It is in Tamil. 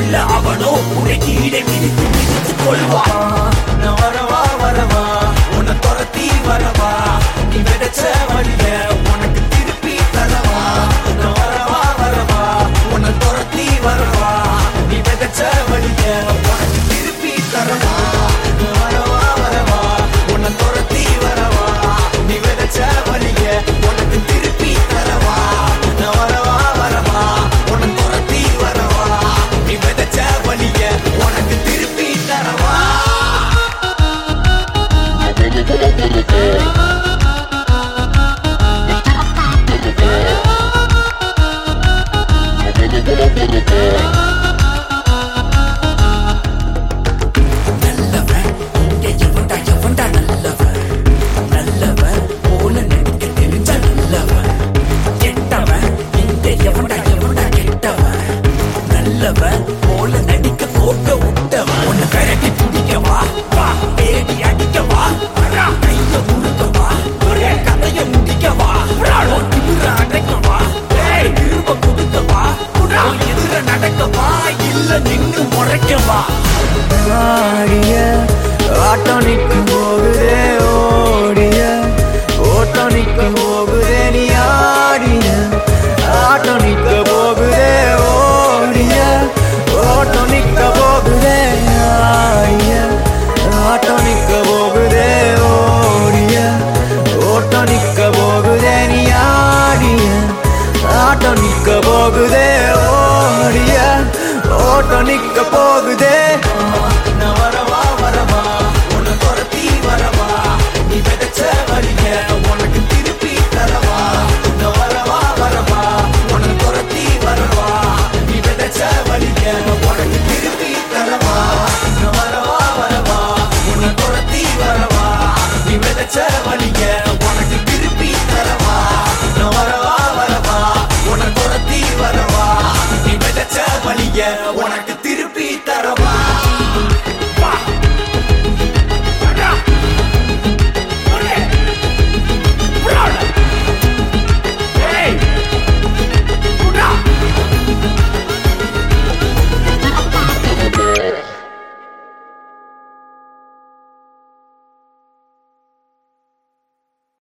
இல்ல அவனோ உனக்கு இடை மிதித்து மிதித்து கொள்வான் நான் வரவா வரவா உன்னை துரத்தி வரவா நீ விதைச்ச வழிய உனக்கு திருப்பி தரவா நான் வரவா வரவா உன்னை துரத்தி வரவா நீ விதைச்ச வழிய உனக்கு திருப்பி தரவா நான் வரவா வரவா உன்னை துரத்தி வரவா நீ விதைச்ச வழிய உனக்கு திருப்பி தரவா நான் வரவா வரவா உன்னை துரத்தி வரவா நீ விதைச்ச வழிய உனக்கு திருப்பி தரவா நல்லவன் இங்க எவன்டா எவன்டா நல்லவன் நல்லவன் போல நடிக்க தெரிஞ்ச நல்லவன் கெட்டவன் இங்க எவன்டா எவன்டா கெட்டவன் நல்லவன் போல நடிக்க கோட்ட விட்டவன் உன்னை விரட்டி பிடிக்கவா வா தேடி அடிக்கவா வரா கைய முழுக்கவா ஒரே கதைய முடிக்கவா உன் திமிர அடைக்கவா ஏய், திரும்ப கொடுக்கவா உன் எதிர நடக்கவா இல்ல நின்னு முறைக்கவா ஆடிய ஆட்டம் நிற்கும் போகுதே ஓடிய ஓட்டம் நிற்கும் போகுதே நீ ஆடிய ஆட்டம் நிற்க போகுதே ஓடிய ஓட்டம் நிற்க போகுதே ஆடிய ஆட்டம் நிற்க போகுதே ஓடிய ஓட்டம் நிற்க போகுதே நீ ஆடிய ஆட்டம் நிற்க போகுதே ஓடிய ஓட்டம் நிற்க போகுதே நான்